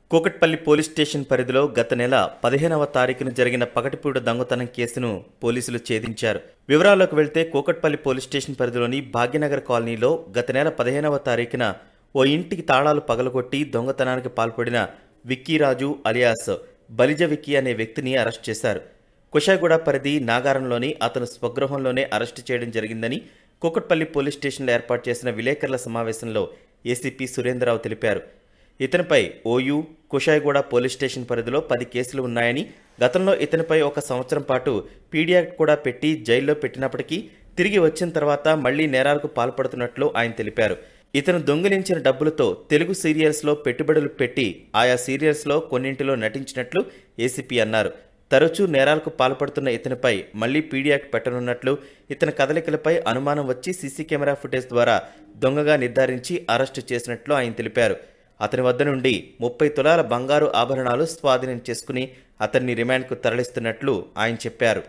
Kukatpally police station పరిధిలో గత నెల పదిహేనవ తారీఖున జరిగిన పగటిపూట దొంగతనం కేసును పోలీసులు ఛేదించారు వివరాల్లోకి వెళ్తే కూకట్పల్లి పోలీస్ స్టేషన్ పరిధిలోని భాగ్యనగర్ కాలనీలో గత నెల పదిహేనవ తారీఖున ఓ ఇంటికి తాళాలు పగలగొట్టి దొంగతనానికి పాల్పడిన విక్కీరాజు అలియాస్ బలిజ విక్కీ అనే వ్యక్తిని అరెస్ట్ చేశారు కుషాగూడ పరిధి నాగారంలోని అతను స్వగృహంలోనే అరెస్టు చేయడం జరిగిందని కూకట్పల్లి పోలీస్ స్టేషన్లో ఏర్పాటు చేసిన విలేకరుల సమావేశంలో ఏసీపీ సురేంద్రరావు తెలిపారు ఇతనిపై ఓయూ కుషాయిగూడ పోలీస్ స్టేషన్ పరిధిలో పది కేసులు ఉన్నాయని గతంలో ఇతనిపై ఒక సంవత్సరం పాటు పీడీ యాక్ట్ కూడా పెట్టి జైల్లో పెట్టినప్పటికీ తిరిగి వచ్చిన తర్వాత మళ్లీ నేరాలకు పాల్పడుతున్నట్లు ఆయన తెలిపారు ఇతను దొంగిలించిన డబ్బులతో తెలుగు సీరియల్స్లో పెట్టుబడులు పెట్టి ఆయా సీరియల్స్లో కొన్నింటిలో నటించినట్లు ఏసీపీ అన్నారు తరచూ నేరాలకు పాల్పడుతున్న ఇతనిపై మళ్లీ పీడీ యాక్ట్ పెట్టనున్నట్లు ఇతని కదలికలపై అనుమానం వచ్చి సీసీ కెమెరా ఫుటేజ్ ద్వారా దొంగగా నిర్ధారించి అరెస్టు చేసినట్లు ఆయన తెలిపారు అతని వద్ద నుండి ముప్పై తులాల బంగారు ఆభరణాలు స్వాధీనం చేసుకుని అతన్ని రిమాండ్కు తరలిస్తున్నట్లు ఆయన చెప్పారు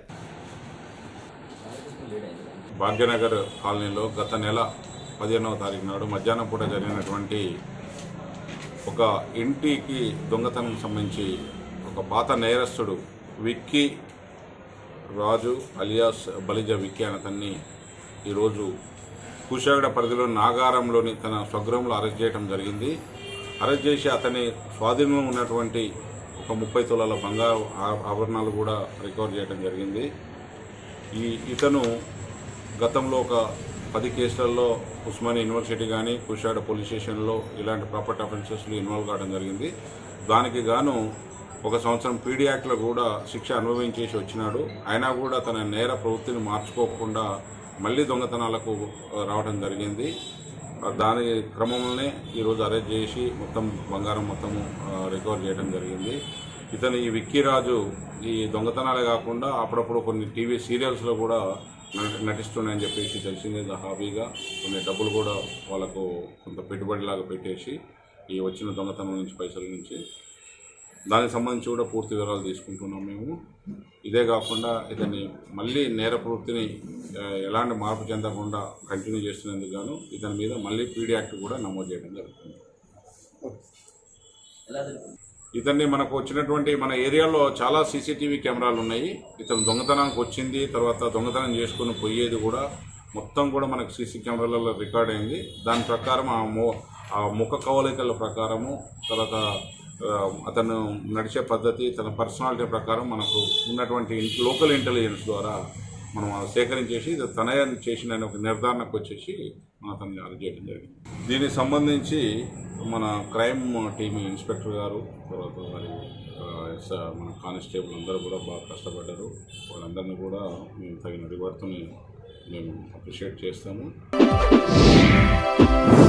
భాగ్యనగర్ కాలనీలో గత నెల పదిహేనవ తారీఖు నాడు మధ్యాహ్నం పూట జరిగినటువంటి ఒక ఇంటికి దొంగతనం సంబంధించి ఒక పాత నేరస్తుడు విక్కీ రాజు అలియాస్ బలిజ విక్కీ అనే అతన్ని ఈరోజు కుషాగడ పరిధిలో నాగారంలోని తన స్వగృహంలో అరెస్ట్ చేయడం జరిగింది అరెస్ట్ చేసి అతని స్వాధీనంలో ఉన్నటువంటి ఒక ముప్పై తులాల బంగారు ఆ- ఆభరణాలు కూడా రికవర్ చేయడం జరిగింది ఈ ఇతను గతంలో ఒక పది కేసులలో ఉస్మానియా యూనివర్సిటీ కానీ కుషాడ పోలీస్ స్టేషన్లో ఇలాంటి ప్రాపర్టీ అఫెన్సెస్లో ఇన్వాల్వ్ కావడం జరిగింది దానికి గాను ఒక సంవత్సరం పీడీ యాక్ట్లో కూడా శిక్ష అనుభవించేసి వచ్చినాడు అయినా కూడా తన నేర ప్రవృత్తిని మార్చుకోకుండా మళ్ళీ దొంగతనాలకు ఆ, రావడం జరిగింది ఆ, దాని క్రమంలోనే ఈరోజు అరెస్ట్ చేసి మొత్తం బంగారం మొత్తము ఆ, రికవర్ చేయడం జరిగింది ఇతను ఈ విక్కీరాజు ఈ దొంగతనాలే కాకుండా అప్పుడప్పుడు కొన్ని టీవీ సీరియల్స్లో కూడా నట- నటిస్తున్నాయని చెప్పేసి తెలిసింది హాబీగా కొన్ని డబ్బులు కూడా వాళ్ళకు కొంత పెట్టుబడిలాగా పెట్టేసి ఈ వచ్చిన దొంగతనం నుంచి పైసల నుంచి దానికి సంబంధించి కూడా పూర్తి వివరాలు తీసుకుంటున్నాం మేము ఇదే కాకుండా ఇతన్ని మళ్ళీ నేర ప్రవృత్తిని ఆ, ఎలాంటి మార్పు చెందకుండా కంటిన్యూ చేస్తున్నందుకు గాను ఇతని మీద మళ్ళీ పీడీ యాక్ట్ కూడా నమోదు చేయడం జరుగుతుంది ఇతన్ని మనకు వచ్చినటువంటి మన ఏరియాలో చాలా సీసీటీవీ కెమెరాలు ఉన్నాయి ఇతను దొంగతనానికి వచ్చింది తర్వాత దొంగతనం చేసుకుని పోయేది కూడా మొత్తం కూడా మనకు సీసీ కెమెరాలలో రికార్డ్ అయింది దాని ప్రకారం ఆ మో ఆ ముఖ కవలికల ప్రకారము తర్వాత ఆ, అతను నడిచే పద్ధతి తన పర్సనాలిటీ ప్రకారం మనకు ఉన్నటువంటి లోకల్ ఇంటెలిజెన్స్ ద్వారా మనం అది సేకరించేసి ఇది తనే చేసిన ఒక నిర్ధారణకు వచ్చేసి మనం అతన్ని అరెస్ట్ చేయడం జరిగింది దీనికి సంబంధించి మన క్రైమ్ టీమ్ ఇన్స్పెక్టర్ గారు తర్వాత వారి ఆ, ఎస్- మన కానిస్టేబుల్ అందరూ కూడా బాగా కష్టపడ్డారు వాళ్ళందరినీ కూడా మేము తగిన రివార్డ్తో మేము అప్రిషియేట్ చేస్తాము